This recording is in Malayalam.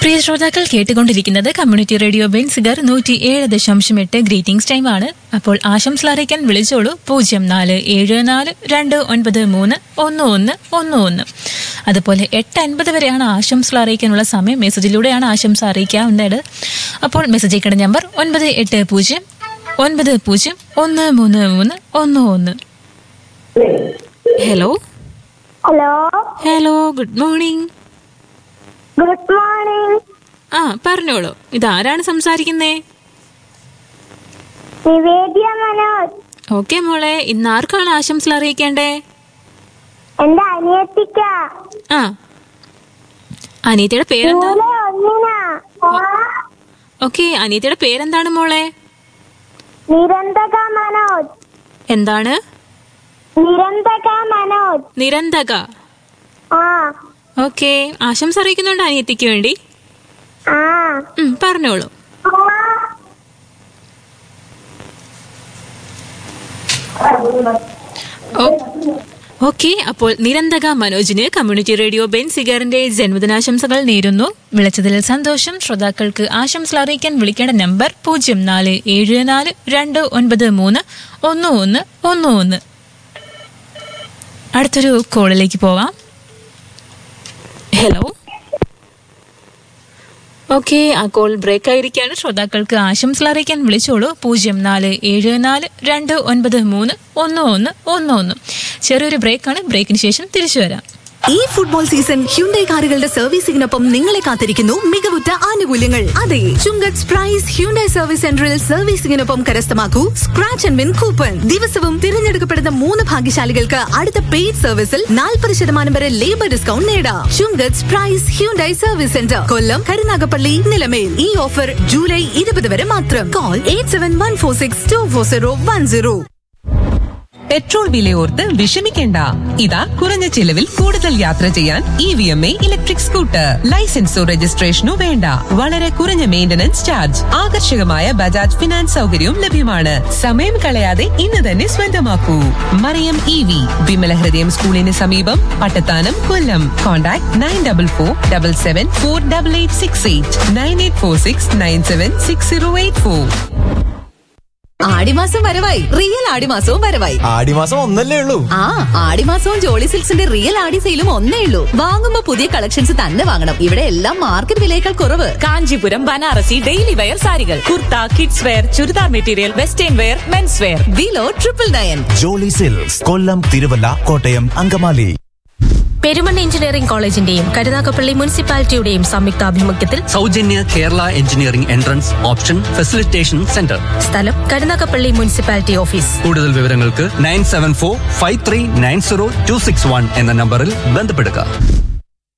പ്രിയ ശ്രോതാക്കൾ കേട്ടുകൊണ്ടിരിക്കുന്നത് കമ്മ്യൂണിറ്റി റേഡിയോ ബെൻസിഗർ നൂറ്റി ഏഴ് ദശാംശം എട്ട് ഗ്രീറ്റിംഗ്സ് ടൈം ആണ് അപ്പോൾ ആശംസ അറിയിക്കാൻ വിളിച്ചോളൂ പൂജ്യം നാല് ഏഴ് നാല് രണ്ട് ഒൻപത് മൂന്ന് ഒന്ന് ഒന്ന് ഒന്ന് ഒന്ന് അതുപോലെ എട്ട് അൻപത് വരെയാണ് ആശംസ അറിയിക്കാനുള്ള സമയം മെസ്സേജിലൂടെയാണ് ആശംസ അറിയിക്കാവുന്നത് അപ്പോൾ മെസ്സേജ് അയക്കേണ്ട നമ്പർ ഒൻപത് എട്ട് പൂജ്യം ഒൻപത് പൂജ്യം ഒന്ന് മൂന്ന് മൂന്ന് ഒന്ന് ഒന്ന് hello hello hello good morning good morning ആ പറഞ്ഞോളൂ ഇതാരാണ് സംസാരിക്കുന്നേ നിവേദ്യ മനോജ് ഓക്കെ മോളെ ഇന്ന് ആർക്കാണ് ആശംസ അറിയിക്കേണ്ടേ എന്റെ അനിയത്തിക്ക ആ അനീതിയുടെ പേരെന്താ ജൂലൈ ഒന്നിനാ ഓക്കെ അനീതിയുടെ പേരെന്താണ് മോളെ നിരന്തക മനോജ് എന്താണ് നിരന്തക മനോജ് നിരന്തക ആ ഓക്കെ ആശംസ അറിയിക്കുന്നുണ്ട് അനിയത്തിക്ക് വേണ്ടി ആ ഉം, പറഞ്ഞോളൂ ഓക്കെ അപ്പോൾ നിരന്തക മനോജിന് കമ്മ്യൂണിറ്റി റേഡിയോ ബെൻ സിഗറിന്റെ ജന്മദിനാശംസകൾ നേരുന്നു വിളിച്ചതിൽ സന്തോഷം ശ്രോതാക്കൾക്ക് ആശംസ അറിയിക്കാൻ വിളിക്കേണ്ട നമ്പർ പൂജ്യം നാല് ഏഴ് നാല് രണ്ട് ഒൻപത് മൂന്ന് ഒന്ന് ഒന്ന് ഒന്ന് ഒന്ന് അടുത്തൊരു കോളിലേക്ക് പോവാം ഹലോ ഓക്കെ ആ കോൾ ബ്രേക്ക് ആയിരിക്കാണ് ശ്രോതാക്കൾക്ക് ആശംസ അറിയിക്കാൻ വിളിച്ചോളൂ പൂജ്യം നാല് ഏഴ് നാല് രണ്ട് ഒൻപത് മൂന്ന് ഒന്ന് ഒന്ന് ഒന്ന് ഒന്ന് ചെറിയൊരു ബ്രേക്കാണ് ബ്രേക്കിന് ശേഷം തിരിച്ചു വരാം ഈ ഫുട്ബോൾ സീസൺ ഹ്യുണ്ടൈ കാറുകളുടെ സർവീസിംഗിനൊപ്പം നിങ്ങളെ കാത്തിരിക്കുന്നു മികവുറ്റ ആനുകൂല്യങ്ങൾ അതെ ചുങ്കത്ത് പ്രൈസ് ഹ്യുണ്ടൈ സർവീസ് സെന്ററിൽ സർവീസിംഗിനൊപ്പം കരസ്ഥമാക്കൂ സ്ക്രാച്ച് ആൻഡ് വിൻ കൂപ്പൺ ദിവസവും തിരഞ്ഞെടുക്കപ്പെടുന്ന മൂന്ന് ഭാഗ്യശാലികൾക്ക് അടുത്ത പെയ്ഡ് സർവീസിൽ നാൽപ്പത് ശതമാനം വരെ ലേബർ ഡിസ്കൗണ്ട് നേടാം Chungath price Hyundai service centre Kollam Karunagappally Nilamel ഈ ഓഫർ ജൂലൈ ഇരുപത് വരെ മാത്രം call eight seven one four six two four zero one zero petrol വിലയോർത്ത് വിഷമിക്കേണ്ട ഇതാ കുറഞ്ഞ ചിലവിൽ കൂടുതൽ യാത്ര ചെയ്യാൻ E V M A electric scooter ലൈസൻസോ രജിസ്ട്രേഷനോ വേണ്ട വളരെ കുറഞ്ഞ മെയിന്റനൻസ് ചാർജ് ആകർഷകമായ ബജാജ് ഫിനാൻസ് സൗകര്യവും ലഭ്യമാണ് സമയം കളയാതെ ഇന്ന് തന്നെ സ്വന്തമാക്കൂ മറിയം ഇ വി വിമല ഹൃദയം സ്കൂളിന് സമീപം Pattathanam Kollam contact nine double four double seven four double eight six eight nine eight four six nine seven six zero eight four ആടിമാസം വരവായി റിയൽ ആടിമാസവും വരവായി ആടിമാസം ഒന്നല്ലേ ഉള്ളൂ ആ ആടിമാസവും ജോളി സിൽക്സിന്റെ റിയൽ ആടി സെയിലും ഒന്നേ ഉള്ളൂ വാങ്ങുമ്പോ പുതിയ കളക്ഷൻസ് തന്നെ വാങ്ങണം ഇവിടെ എല്ലാം മാർക്കറ്റ് വിലയേക്കാൾ കുറവ് കാഞ്ചീപുരം ബനാറസി ഡെയിലി വെയർ സാരികൾ kurta kids wear churidar material western wear men's wear below triple nine Jolly Silks Kollam Thiruvalla Kottayam Angamaly Perumon engineering കോളേജിന്റെയും കരുനാഗപ്പള്ളി മുനിസിപ്പാലിറ്റിയുടെയും സംയുക്താഭിമുഖ്യത്തിൽ സൗജന്യ Kerala engineering entrance option facilitation centre സ്ഥലം കരുനാഗപ്പള്ളി മുനിസിപ്പാലിറ്റി ഓഫീസ് കൂടുതൽ വിവരങ്ങൾക്ക് nine seven four five three nine zero two six one എന്ന നമ്പറിൽ ബന്ധപ്പെടുക